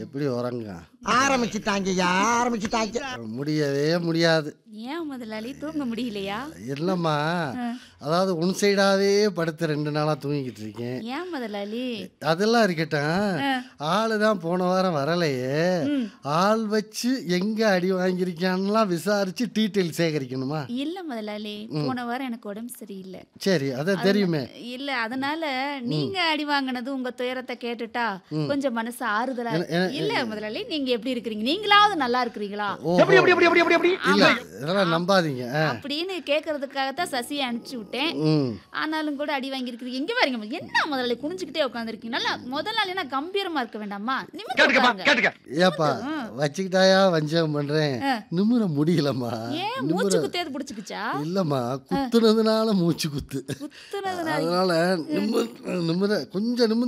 எப்படி உறங்க ஆரம்பிச்சுட்டாங்கய்யா ஆரம்பிச்சுட்டாங்க முடியவே முடியாது ஏன் முதலாளி தூங்க முடியலையா இல்லைம்மா அதாவது உன் சைடாவே படுத்து ரெண்டு நாளாக தூங்கிக்கிட்டு இருக்கேன் ஏன் முதலாளி அதெல்லாம் இருக்கட்டும் ஆளு தான் போன வாரம் வரலையே ஆள் வச்சு எங்க அடி வாங்கியிருக்கான்லாம் விசாரிச்சு டீட்டெயில் சேகரிக்கணுமா இல்ல முதலாளி போன வாரம் எனக்கு உடம்பு சரியில்லை சரி அதான் தெரியுமே இல்ல அதனால நீங்க அடி வாங்கினது உங்க துயரத்தை கேட்டுட்டா கொஞ்சம் மனசு ஆறுதலா இருக்கு. இல்ல முதலாளி நீங்க எப்படி இருக்கிறீங்க நீங்களாவது நல்லா இருக்கிறீங்களா எப்படி எப்படி எப்படி எப்படி எப்படி இல்ல இதெல்லாம் நம்பாதீங்க ஆ. அப்படின்னு கேக்குறதுக்காகத்தான் சசியை அனுப்பிச்சு விட்டேன் ம் ஆனாலும் கூட அடி வாங்கியிருக்கிறீங்க எங்க பாருங்க என்ன முதலாளி குனிஞ்சுக்கிட்டே உட்காந்துருக்கீங்க நல்லா முதலாளினா கம்பீரமா இருக்க வேண்டாமா நிமிர்ந்து கேட்டுக்கப்பா உட்காருங்க. கேட்டுக்க ஏப்பா வச்சுக்கிட்டாயா வஞ்சகம் பண்றேன் நிமிர முடியலம்மா ஏன் மூச்சு குத்தேது பிடிச்சிக்கிச்சா இல்லம்மா குத்துனதுனால மூச்சு குத்து குத்துனதுனால அதனால நிமிர நிமிர கொஞ்சம் நிமிர்ந்து